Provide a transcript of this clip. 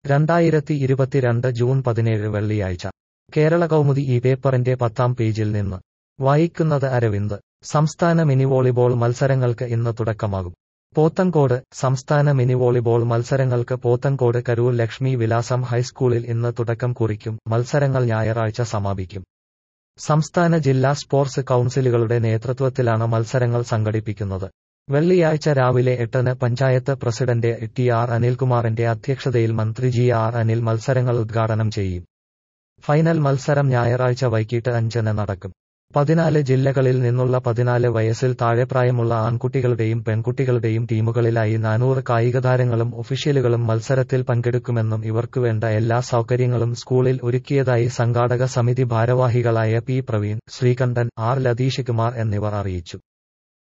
രണ്ടായിരത്തി ഇരുപത്തിരണ്ട് ജൂൺ പതിനേഴ് വെള്ളിയാഴ്ച കേരള കൗമുദി ഈ പേപ്പറിന്റെ പത്താം പേജിൽ നിന്ന് വായിക്കുന്നത് അരവിന്ദ് സംസ്ഥാന മിനി വോളിബോൾ മത്സരങ്ങൾക്ക് ഇന്ന് തുടക്കമാകും പോത്തൻകോട് സംസ്ഥാന മിനി വോളിബോൾ മത്സരങ്ങൾക്ക് പോത്തൻകോട് കരൂർ ലക്ഷ്മി വിലാസം ഹൈസ്കൂളിൽ ഇന്ന് തുടക്കം കുറിക്കും മത്സരങ്ങൾ ഞായറാഴ്ച സമാപിക്കും സംസ്ഥാന ജില്ലാ സ്പോർട്സ് കൗൺസിലുകളുടെ നേതൃത്വത്തിലാണ് മത്സരങ്ങൾ സംഘടിപ്പിക്കുന്നത് വെള്ളിയാഴ്ച രാവിലെ എട്ടിന് പഞ്ചായത്ത് പ്രസിഡന്റ് ടി ആർ അനിൽകുമാറിന്റെ അധ്യക്ഷതയിൽ മന്ത്രി ജി ആർ അനിൽ മത്സരങ്ങൾ ഉദ്ഘാടനം ചെയ്യും ഫൈനൽ മത്സരം ഞായറാഴ്ച വൈകിട്ട് അഞ്ചിന് നടക്കും പതിനാല് ജില്ലകളിൽ നിന്നുള്ള പതിനാല് വയസ്സിൽ താഴെ പ്രായമുള്ള ആൺകുട്ടികളുടെയും പെൺകുട്ടികളുടെയും ടീമുകളിലായി നാനൂറ് കായികതാരങ്ങളും ഒഫീഷ്യലുകളും മത്സരത്തിൽ പങ്കെടുക്കുമെന്നും ഇവർക്കുവേണ്ട എല്ലാ സൗകര്യങ്ങളും സ്കൂളിൽ ഒരുക്കിയതായി സംഘാടക സമിതി ഭാരവാഹികളായ പി പ്രവീൺ ശ്രീകണ്ഠൻ ആർ ലതീഷ് കുമാർ എന്നിവർ അറിയിച്ചു